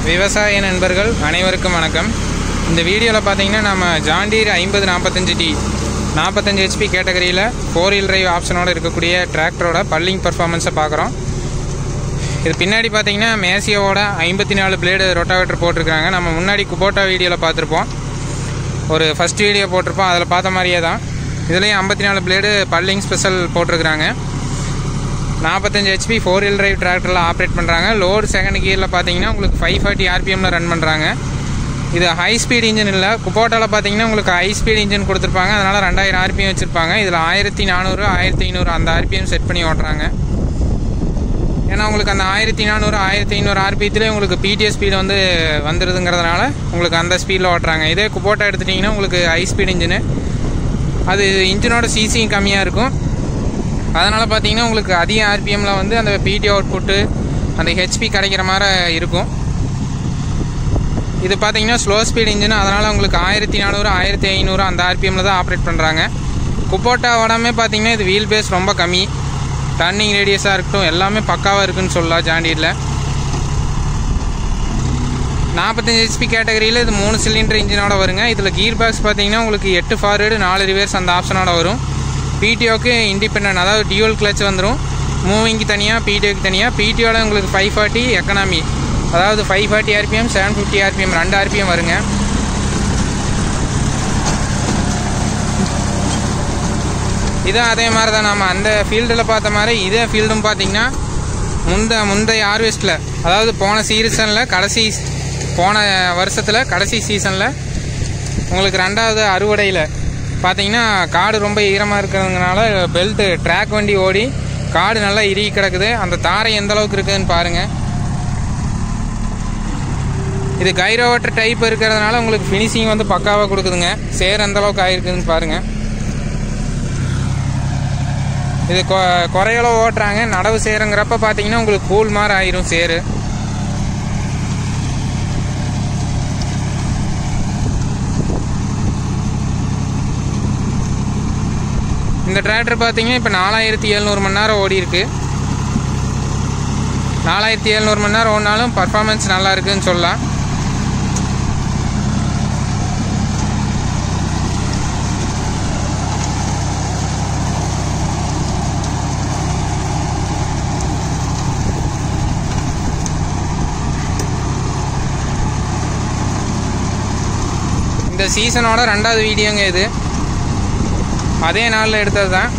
விவசாய நண்பர்கள் அனைவருக்கும் வணக்கம் இந்த வீடியோவில் பார்த்தீங்கன்னா நம்ம ஜாண்டீர் ஐம்பது நாற்பத்தஞ்சு டி நாற்பத்தஞ்சு ஹெச்பி கேட்டகரியில் ஃபோர் வீல் டிரைவ் ஆப்ஷனோட இருக்கக்கூடிய டிராக்டரோட பல்லிங் பர்ஃபார்மன்ஸை பார்க்குறோம் இது பின்னாடி பார்த்தீங்கன்னா மேசியோவோட ஐம்பத்தி நாலு பிளேடு ரொட்டாவேட்டர் போட்டிருக்காங்க நம்ம முன்னாடி குபோட்டா வீடியோவில் பார்த்துருப்போம் ஒரு ஃபஸ்ட் வீடியோ போட்டிருப்போம் அதில் பார்த்த மாதிரியே தான் இதுலேயும் ஐம்பத்தி நாலு பிளேடு பல்லிங் ஸ்பெஷல் போட்டிருக்கிறாங்க நாற்பத்தஞ்சு ஹெச்பி ஃபோர் வீல் டிரைவ் டிராக்டரில் ஆப்ரேட் பண்ணுறாங்க லோடு செகண்ட் கியரில் பார்த்தீங்கன்னா உங்களுக்கு ஃபைவ் ஃபார்ட்டி ஆர்பிஎம்மில் ரன் பண்ணுறாங்க இது ஹை ஸ்பீட் இன்ஜின் இல்லை குப்போட்டாவில் பார்த்தீங்கன்னா உங்களுக்கு ஹை ஸ்பீட் இன்ஜின் கொடுத்துருப்பாங்க அதனால் ரெண்டாயிரம் ஆர்பிஎம் வச்சுருப்பாங்க இதில் ஆயிரத்தி நானூறு ஆயிரத்தி ஐநூறு அந்த ஆர்பிஎம் செட் பண்ணி ஓட்டுறாங்க ஏன்னா உங்களுக்கு அந்த ஆயிரத்தி நானூறு ஆயிரத்தி ஐநூறு ஆர்பிஎத்துலேயே உங்களுக்கு பிடிஎஸ் ஸ்பீடு வந்து வந்துடுதுங்கிறதுனால உங்களுக்கு அந்த ஸ்பீடில் ஓட்டுறாங்க இதே குப்போட்டா எடுத்துட்டிங்கன்னா உங்களுக்கு ஹை ஸ்பீட் இன்ஜினு அது இன்ஜினோட சிசியும் கம்மியாக இருக்கும் அதனால் பார்த்தீங்கன்னா உங்களுக்கு அதிக ஆர்பிஎம்மில் வந்து அந்த பிடி அவுட்புட்டு அந்த ஹெச்பி கிடைக்கிற மாதிரி இருக்கும் இது பார்த்தீங்கன்னா ஸ்லோ ஸ்பீட் இன்ஜின் அதனால் உங்களுக்கு ஆயிரத்தி நானூறு ஆயிரத்தி ஐநூறு அந்த ஆர்பிஎம்மில் தான் ஆப்ரேட் பண்ணுறாங்க குப்போட்டா உடமே பார்த்தீங்கன்னா இது வீல் பேஸ் ரொம்ப கம்மி டர்னிங் ரேடியஸாக இருக்கட்டும் எல்லாமே பக்காவாக இருக்குன்னு சொல்லலாம் ஜாண்டியில் நாற்பத்தஞ்சு ஹெச்பி கேட்டகரியில் இது மூணு சிலிண்டர் இன்ஜினோட வருங்க இதில் கீர் பாக்ஸ் பார்த்தீங்கன்னா உங்களுக்கு எட்டு ஃபார்வேர்டு நாலு ரிவர்ஸ் அந்த ஆப்ஷனோட வரும் பிடிஓக்கு இண்டிபெண்ட் அதாவது டியூல் கிளச் வந்துடும் மூவிங்க்கு தனியாக பிடிஓக்கு தனியாக பிடிஓவில் உங்களுக்கு ஃபைவ் ஃபார்ட்டி எக்கனாமி அதாவது five forty RPM seven fifty RPM ரெண்டு ஆர்பிஎம் வருங்க இதுவும் அதே மாதிரி தான் நம்ம அந்த ஃபீல்டில் பார்த்த மாதிரி இதே ஃபீல்டும் பார்த்தீங்கன்னா முந்த முந்தைய ஹார்வெஸ்ட்டில் அதாவது போன சீசனில் கடைசி போன வருஷத்தில் கடைசி சீசனில் உங்களுக்கு ரெண்டாவது அறுவடையில் பார்த்தீங்கன்னா காடு ரொம்ப ஈரமாக இருக்கிறதுனால பெல்ட்டு ட்ராக் வண்டி ஓடி காடு நல்லா இறுகி கிடக்குது அந்த தாரை எந்த அளவுக்கு இருக்குதுன்னு பாருங்கள் இது கைரோவட்டர் டைப் இருக்கிறதுனால உங்களுக்கு ஃபினிஷிங் வந்து பக்காவாக கொடுக்குதுங்க சேர் எந்த அளவுக்கு ஆயிருக்குதுன்னு பாருங்கள் இது கொ குறையளவு ஓட்டுறாங்க நடவு சேருங்கிறப்ப பார்த்தீங்கன்னா உங்களுக்கு கூல் மாதிரி ஆயிரும் சேரு இந்த டிராக்டர் பார்த்தீங்கன்னா இப்போ நாலாயிரத்தி எழுநூறு மணி நேரம் ஓடி இருக்கு நாலாயிரத்தி எழுநூறு மணி நேரம் ஓடினாலும் பர்ஃபார்மன்ஸ் நல்லா இருக்குன்னு சொல்லலாம் இந்த சீசனோட ரெண்டாவது வீடியோங்க இது அதே நாளில் எடுத்தது தான்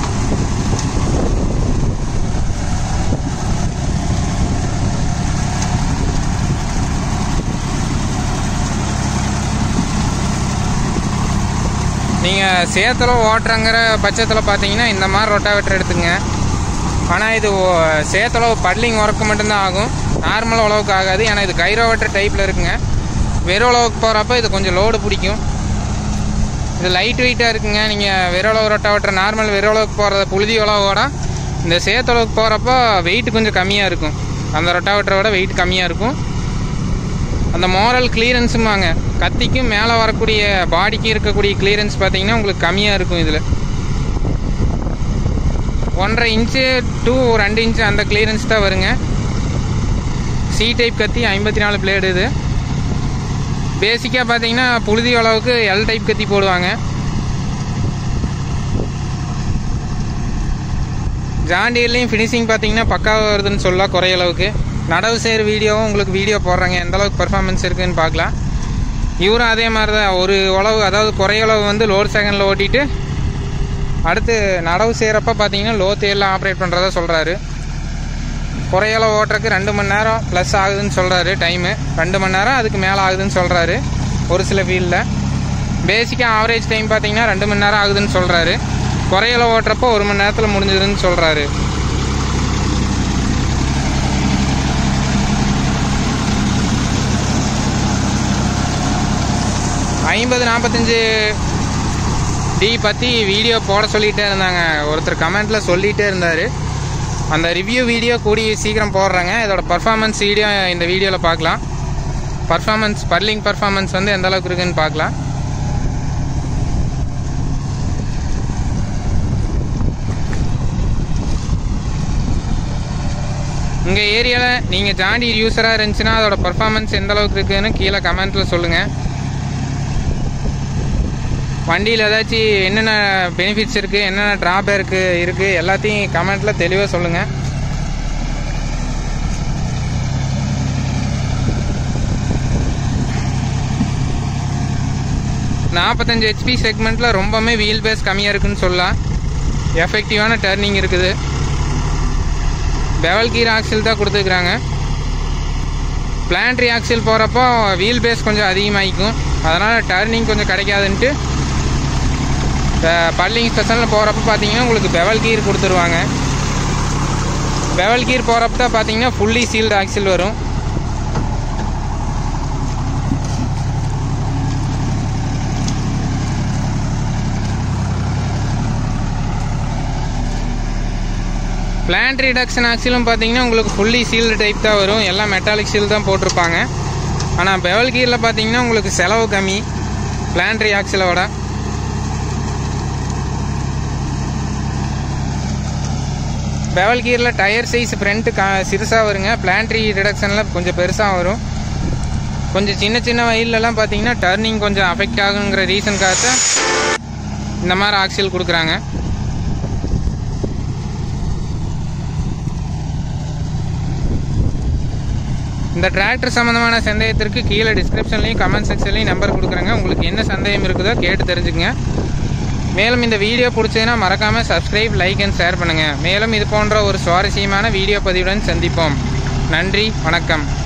நீங்கள் சேத்துல ஓட்டுறங்கிற பட்சத்தில் பார்த்தீங்கன்னா இந்த மாதிரி ரொட்டாவேட்டர் எடுத்துங்க ஆனால் இது ஓ- சேத்துல பட்லிங் ஒர்க்கு மட்டும்தான் ஆகும் நார்மல் உழவுக்கு ஆகாது ஏன்னா இது கைரோவேட்டர் டைப்பில் இருக்குங்க வெறும் உழவுக்கு போகிறப்ப இது கொஞ்சம் லோடு பிடிக்கும் இது லைட் வெயிட்டாக இருக்குங்க நீங்கள் வெறுளவு ரொட்டாவேட்டர் நார்மல் வெறுளவுக்கு போகிறத புழுதி உழவோட இந்த சேத்தளவுக்கு போகிறப்போ வெயிட் கொஞ்சம் கம்மியாக இருக்கும் அந்த ரொட்டாவேட்டரோட வெயிட் கம்மியாக இருக்கும் அந்த மோரல் கிளியரன்ஸுமாங்க கத்திக்கும் மேலே வரக்கூடிய பாடிக்கு இருக்கக்கூடிய கிளியரன்ஸ் பார்த்தீங்கன்னா உங்களுக்கு கம்மியாக இருக்கும் இதில் ஒன்றரை இன்ச்சு டூ ரெண்டு இன்ச்சு அந்த கிளியரன்ஸ் தான் வருங்க சி டைப் கத்தி ஐம்பத்தி நாலு பிளேடு இது பேசிக்காக பார்த்தீங்கன்னா புழுதி அளவுக்கு எல் டைப் கத்தி போடுவாங்க ஜாண்டியர்லேயும் ஃபினிஷிங் பார்த்தீங்கன்னா பக்காவாக வருதுன்னு சொல்லலாம் குறைய அளவுக்கு நடவு செய்கிற வீடியோவும் உங்களுக்கு வீடியோ போடுறாங்க எந்த அளவுக்கு பர்ஃபார்மன்ஸ் இருக்குன்னு பார்க்கலாம் இவரும் அதே மாதிரி தான் ஒரு உழவு அதாவது குறைய அளவு வந்து லோட் செகண்டில் ஓட்டிட்டு அடுத்து நடவு செய்கிறப்ப பார்த்தீங்கன்னா லோ தேரில் ஆப்ரேட் பண்ணுறதா சொல்கிறாரு குறையளவு ஓட்டுறதுக்கு ரெண்டு மணி நேரம் ப்ளஸ் ஆகுதுன்னு சொல்கிறாரு டைமு ரெண்டு மணி நேரம் அதுக்கு மேலே ஆகுதுன்னு சொல்கிறாரு ஒரு சில ஃபீல்டில் பேசிக்காக ஆவரேஜ் டைம் பார்த்தீங்கன்னா ரெண்டு மணி நேரம் ஆகுதுன்னு சொல்கிறாரு குறையளவு ஓட்டுறப்போ ஒரு மணி நேரத்தில் முடிஞ்சதுன்னு சொல்கிறாரு ஐம்பது நாற்பத்தஞ்சு டி பற்றி வீடியோ போட சொல்லிகிட்டே இருந்தாங்க ஒருத்தர் கமெண்ட்டில் சொல்லிகிட்டே இருந்தார் அந்த ரிவ்யூ வீடியோ கூடி சீக்கிரம் போடுறாங்க இதோட பர்ஃபார்மன்ஸ் வீடியோ இந்த வீடியோவில் பார்க்கலாம் பர்ஃபார்மன்ஸ் பர்லிங் பர்ஃபார்மன்ஸ் வந்து எந்த அளவுக்கு இருக்குன்னு பார்க்கலாம் உங்கள் ஏரியாவில் நீங்கள் ஜாண்டீர் யூஸராக இருந்துச்சுன்னா அதோட பர்ஃபார்மன்ஸ் எந்த அளவுக்கு இருக்குதுன்னு கீழே கமெண்ட்டில் சொல்லுங்கள் வண்டியில் ஏதாச்சும் என்னென்ன பெனிஃபிட்ஸ் இருக்குது என்னென்ன ட்ராபேக்கு இருக்குது எல்லாத்தையும் கமெண்ட்டில் தெளிவாக சொல்லுங்கள் நாற்பத்தஞ்சு ஹெச்பி செக்மெண்ட்டில் ரொம்பவுமே வீல் பேஸ் கம்மியாக இருக்குன்னு சொல்லலாம் எஃபெக்டிவான டர்னிங் இருக்குது பெவல் கீர் ஆக்சில் தான் கொடுத்துருக்குறாங்க பிளான்ட்ரி ஆக்சில் போகிறப்போ வீல் பேஸ் கொஞ்சம் அதிகமாகிக்கும் அதனால் டர்னிங் கொஞ்சம் கிடைக்காதுன்ட்டு பல்லிங் ஸ்டேஷனில் போகிறப்ப பார்த்தீங்கன்னா உங்களுக்கு பெவல் கீர் கொடுத்துருவாங்க பெவல் கீர் போகிறப்ப தான் பார்த்தீங்கன்னா ஃபுல்லி சீல்டு ஆக்சில் வரும் பிளான்ட் ரிடக்ஷன் ஆக்சிலும் பார்த்தீங்கன்னா உங்களுக்கு ஃபுல்லி சீல்டு டைப் தான் வரும் எல்லாம் மெட்டாலிக் சீல் தான் போட்டிருப்பாங்க ஆனால் பெவல் கீரில் பார்த்தீங்கன்னா உங்களுக்கு செலவு கம்மி பிளான்ட்ரி ஆக்சிலோட பெவல் கீரில் டயர் சைஸ் ஃப்ரண்ட்டு கா சிறுசாக வருங்க பிளான்ட்ரி ரிடக்ஷனில் கொஞ்சம் பெருசாக வரும் கொஞ்சம் சின்ன சின்ன வயல்லலாம் பார்த்தீங்கன்னா டர்னிங் கொஞ்சம் அஃபெக்ட் ஆகுங்கிற ரீசனுக்காக தான் இந்த மாதிரி ஆக்சில் கொடுக்குறாங்க இந்த டிராக்டர் சம்மந்தமான சந்தேகத்திற்கு கீழே டிஸ்கிரிப்ஷன்லையும் கமெண்ட் செக்ஷன்லையும் நம்பர் கொடுக்குறேங்க உங்களுக்கு என்ன சந்தேகம் இருக்குதோ கேட்டு தெரிஞ்சுக்கங்க மேலும் இந்த வீடியோ பிடிச்சதுன்னா மறக்காமல் சப்ஸ்கிரைப் லைக் அண்ட் ஷேர் பண்ணுங்கள் மேலும் இது போன்ற ஒரு சுவாரஸ்யமான வீடியோ பதிவுடன் சந்திப்போம் நன்றி வணக்கம்